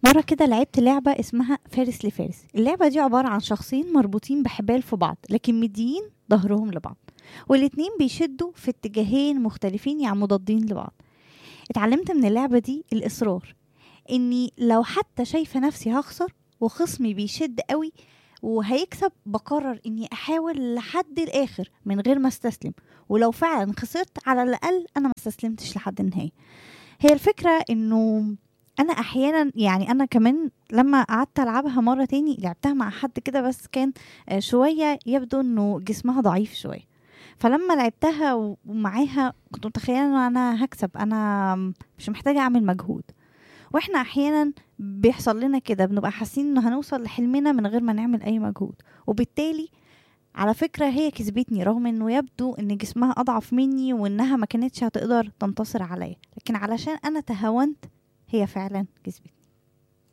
مرة كده لعبت لعبة اسمها فارس لفارس اللعبة دي عبارة عن شخصين مربوطين بحبال في بعض لكن مديين ظهرهم لبعض والاتنين بيشدوا في اتجاهين مختلفين يعني مضادين لبعض اتعلمت من اللعبة دي الإصرار إني لو حتى شايفة نفسي هخسر وخصمي بيشد قوي وهيكسب بقرر إني أحاول لحد الآخر من غير ما استسلم ولو فعلا خسرت على الأقل أنا ما استسلمتش لحد النهاية هي الفكرة إنه انا احيانا يعني انا كمان لما قعدت العبها مره تاني لعبتها مع حد كده بس كان آه، شويه يبدو انه جسمها ضعيف شويه فلما لعبتها و- ومعاها كنت متخيله ان انا هكسب انا مش محتاجه اعمل مجهود واحنا احيانا بيحصل لنا كده بنبقى حاسين انه هنوصل لحلمنا من غير ما نعمل اي مجهود وبالتالي على فكرة هي كسبتني رغم انه يبدو ان جسمها اضعف مني وانها ما كانتش هتقدر تنتصر عليا لكن علشان انا تهاونت هي فعلا كسبت